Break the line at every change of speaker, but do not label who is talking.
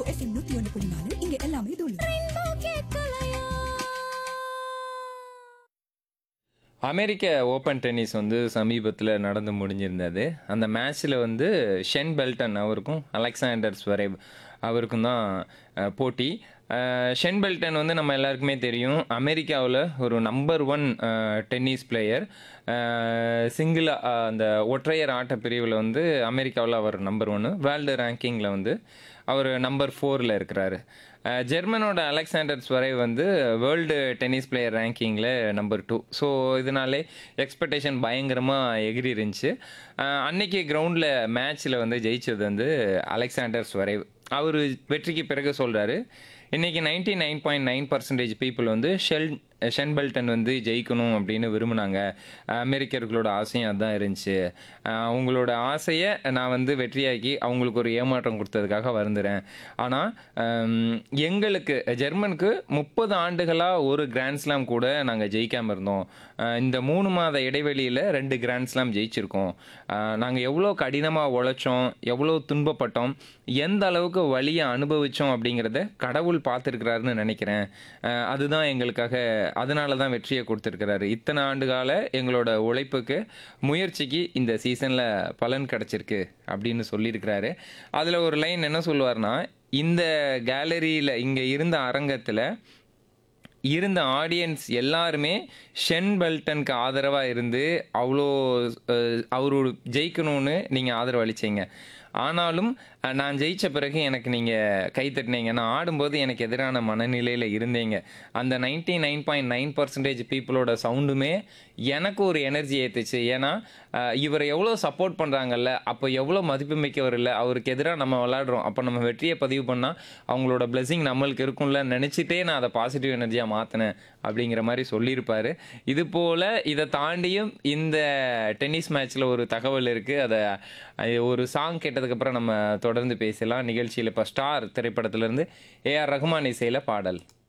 FM நூத்தி ஒன்று புள்ளி நாலு இங்க எல்லாமே தூளு
அமெரிக்க ஓப்பன் டென்னிஸ் வந்து சமீபத்தில் நடந்து முடிஞ்சிருந்தது அந்த மேட்ச்சில் வந்து ஷென் பெல்டன் அவருக்கும் அலெக்சாண்டர் ஸ்வரேவ் அவருக்கும் தான் அஹ், போட்டி அஹ், ஷென் பெல்டன் வந்து நம்ம எல்லாருக்குமே தெரியும் அமெரிக்காவில் ஒரு number one tennis player single அந்த ஒற்றையர் ஆட்ட பிரிவில் வந்து அமெரிக்காவில் அவர் நம்பர் ஒன்று வேர்ல்டு ரேங்கிங்கில் வந்து அவர் நம்பர் ஃபோரில் இருக்கிறாரு அஹ் ஜெர்மனோட அலெக்சாண்டர் ஸ்வரேவ் வந்து வேர்ல்டு டென்னிஸ் பிளேயர் ரேங்கிங்கில் நம்பர் டூ ஸோ இதனாலே எக்ஸ்பெக்டேஷன் பயங்கரமாக எகிரி இருந்துச்சு அஹ் அன்னைக்கு கிரவுண்டில் மேட்ச்சில் வந்து ஜெயிச்சது வந்து அலெக்சாண்டர் ஸ்வரேவ் அவர் வெற்றிக்கு பிறகு சொல்கிறாரு இன்றைக்கி ninety nine point nine percentage people வந்து ஷெல் ஷென்பெல்டன் வந்து ஜெயிக்கணும் அப்படின்னு விரும்பினாங்க அமெரிக்கர்களோட ஆசையும் அதுதான் இருந்துச்சு அஹ் அவங்களோட ஆசையை நான் வந்து வெற்றியாக்கி அவங்களுக்கு ஒரு ஏமாற்றம் கொடுத்ததுக்காக வருந்துறேன் ஆனால் எங்களுக்கு ஜெர்மனுக்கு முப்பது ஆண்டுகளாக ஒரு கிராண்ட் ஸ்லாம் கூட நாங்கள் ஜெயிக்காமல் இருந்தோம் அஹ் இந்த மூணு மாத இடைவெளியில் ரெண்டு கிராண்ட் ஸ்லாம் ஜெயிச்சிருக்கோம் நாங்கள் எவ்வளோ கடினமாக உழைச்சோம் எவ்வளோ துன்பப்பட்டோம் எந்த அளவுக்கு வழியை அனுபவித்தோம் அப்படிங்கிறத கடவுள் பார்த்துருக்கிறாருன்னு நினைக்கிறேன் அஹ் அதுதான் எங்களுக்காக அதனால தான் வெற்றியை கொடுத்துருக்கிறாரு இத்தனை ஆண்டு கால எங்களோட உழைப்புக்கு முயற்சிக்கு இந்த சீசனில் பலன் கிடச்சிருக்கு அப்படின்னு சொல்லியிருக்கிறாரு அதில் ஒரு லைன் என்ன சொல்லுவார்னா இந்த கேலரியில் இங்கே இருந்த அரங்கத்தில் இருந்த ஆடியன்ஸ் எல்லாருமே ஷென் பெல்டனுக்கு ஆதரவாக இருந்து அவ்வளோ அஹ், அவரு ஜெயிக்கணும்னு நீங்கள் ஆதரவு அளிச்சீங்க ஆனாலும் அஹ், நான் ஜெயிச்ச பிறகு எனக்கு நீங்கள் கை தட்டினீங்க நான் ஆடும்போது எனக்கு எதிரான மனநிலையில் இருந்தீங்க அந்த ninety nine point nine percentage பீப்புளோட சவுண்டுமே எனக்கு ஒரு எனர்ஜி ஏற்றுச்சு ஏன்னா அஹ், இவரை எவ்வளோ சப்போர்ட் பண்ணுறாங்கல்ல அப்போ எவ்வளோ மதிப்பு மிக்கவர் இல்லை அவருக்கு எதிராக நம்ம விளாடுறோம் அப்போ நம்ம வெற்றியை பதிவு பண்ணால் அவங்களோட பிளெஸிங் நம்மளுக்கு இருக்கும்ல நினச்சிட்டே நான் அதை பாசிட்டிவ் எனர்ஜியாக மாற்றினேன் அப்படிங்கிற மாதிரி சொல்லியிருப்பாரு இது போல் இதை தாண்டியும் இந்த டென்னிஸ் மேட்ச்சில் ஒரு தகவல் இருக்குது அதை அது ஒரு சாங் கேட்டதுக்கப்புறம் நம்ம தொடர்ந்து பேசலாம் நிகழ்ச்சியில் இப்போ ஸ்டார் திரைப்படத்திலேருந்து ஏஆர் ரஹ்மான் இசையில் பாடல்